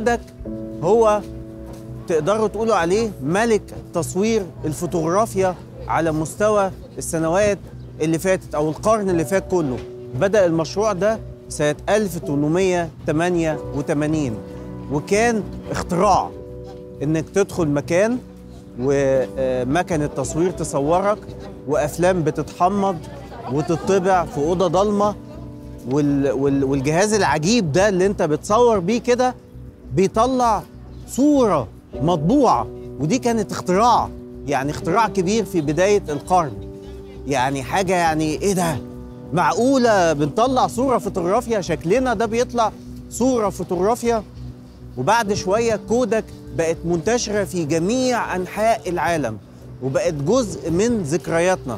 كودك هو تقدروا تقولوا عليه ملك تصوير الفوتوغرافيا على مستوى السنوات اللي فاتت او القرن اللي فات كله بدأ المشروع ده سنة 1888 وكان اختراع انك تدخل مكان ومكنة تصوير تصورك وافلام بتتحمض وتطبع في اوضه ضلمه وال وال والجهاز العجيب ده اللي انت بتصور بيه كده بيطلع صوره مطبوعه ودي كانت اختراع يعني اختراع كبير في بدايه القرن يعني حاجه يعني ايه ده معقوله بنطلع صوره فوتوغرافيا شكلنا ده بيطلع صوره فوتوغرافيا وبعد شويه كودك بقت منتشره في جميع انحاء العالم وبقت جزء من ذكرياتنا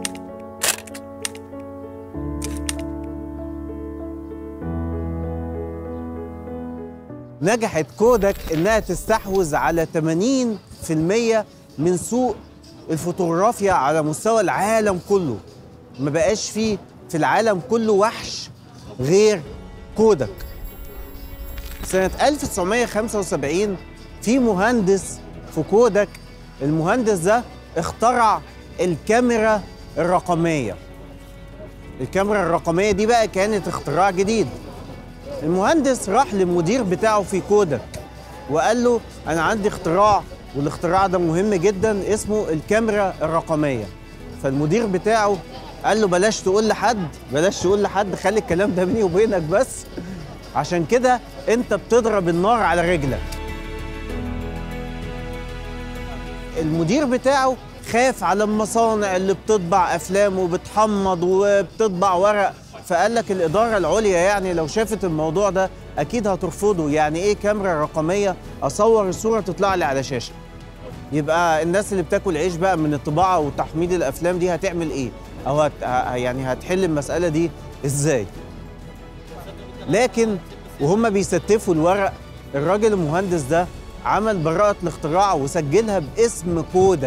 نجحت كودك انها تستحوذ على 80% من سوق الفوتوغرافيا على مستوى العالم كله ما بقاش فيه في العالم كله وحش غير كودك سنة 1975 في مهندس في كودك المهندس ده اخترع الكاميرا الرقمية الكاميرا الرقمية دي بقى كانت اختراع جديد المهندس راح للمدير بتاعه في كودك وقال له انا عندي اختراع والاختراع ده مهم جدا اسمه الكاميرا الرقميه فالمدير بتاعه قال له بلاش تقول لحد بلاش تقول لحد خلي الكلام ده بيني وبينك بس عشان كده انت بتضرب النار على رجلك المدير بتاعه خاف على المصانع اللي بتطبع افلام وبتحمض وبتطبع ورق فقال لك الاداره العليا يعني لو شافت الموضوع ده اكيد هترفضه يعني ايه كاميرا رقميه اصور الصوره تطلع لي على شاشه يبقى الناس اللي بتاكل عيش بقى من الطباعه وتحميض الافلام دي هتعمل ايه او هت... يعني هتحل المساله دي ازاي لكن وهم بيستفوا الورق الراجل المهندس ده عمل براءة الاختراع وسجلها باسم كودك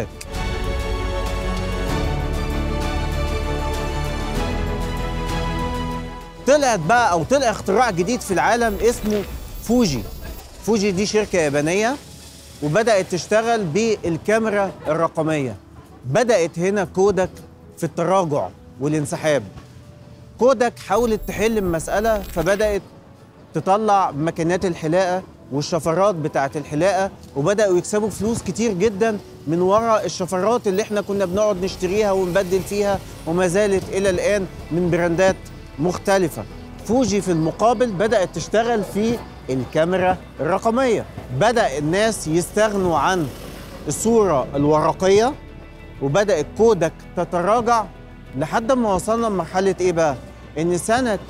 طلعت بقى او طلع اختراع جديد في العالم اسمه فوجي فوجي دي شركة يابانية وبدأت تشتغل بالكاميرا الرقمية بدأت هنا كودك في التراجع والانسحاب كودك حاولت تحل المسألة فبدأت تطلع ماكينات الحلاقة والشفرات بتاعت الحلاقة وبدأوا يكسبوا فلوس كتير جدا من وراء الشفرات اللي احنا كنا بنقعد نشتريها ونبدل فيها وما زالت إلى الآن من براندات مختلفة فوجي في المقابل بدأت تشتغل في الكاميرا الرقمية بدأ الناس يستغنوا عن الصورة الورقية وبدأ كودك تتراجع لحد ما وصلنا لمرحلة إيه بقى؟ إن سنة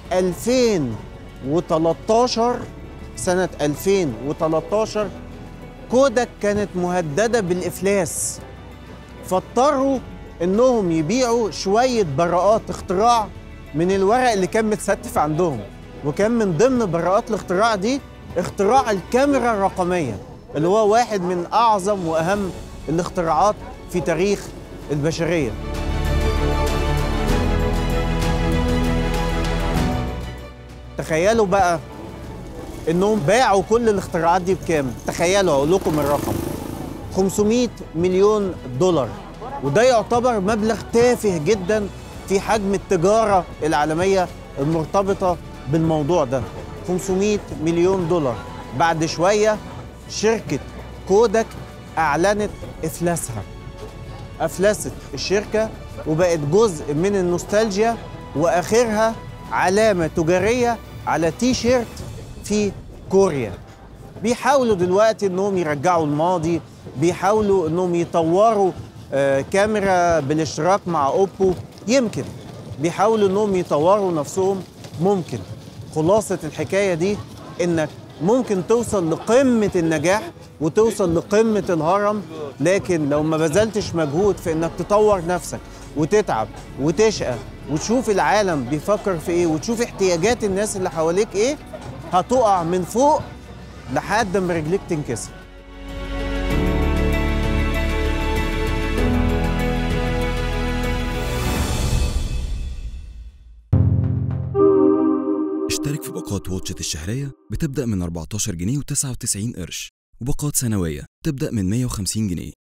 2013 سنة 2013 كودك كانت مهددة بالإفلاس فاضطروا إنهم يبيعوا شوية براءات اختراع من الورق اللي كان متستف عندهم وكان من ضمن براءات الاختراع دي اختراع الكاميرا الرقمية اللي هو واحد من أعظم وأهم الاختراعات في تاريخ البشرية تخيلوا بقى انهم باعوا كل الاختراعات دي بكام تخيلوا اقول لكم الرقم 500 مليون دولار وده يعتبر مبلغ تافه جدا في حجم التجاره العالميه المرتبطه بالموضوع ده 500 مليون دولار بعد شويه شركه كودك اعلنت افلاسها افلست الشركه وبقت جزء من النوستالجيا واخرها علامه تجاريه على تي شيرت في كوريا بيحاولوا دلوقتي انهم يرجعوا الماضي بيحاولوا انهم يطوروا آه كاميرا بالاشتراك مع اوبو يمكن بيحاولوا انهم يطوروا نفسهم ممكن خلاصة الحكاية دي انك ممكن توصل لقمة النجاح وتوصل لقمة الهرم لكن لو ما بذلتش مجهود في انك تطور نفسك وتتعب وتشقى وتشوف العالم بيفكر في ايه وتشوف احتياجات الناس اللي حواليك ايه هتقع من فوق لحد ما رجليك تنكسر اشترك اشترك في باقات واتشت الشهرية بتبدأ من 14 جنيه و99 قرش وباقات سنوية تبدأ من 150 جنيه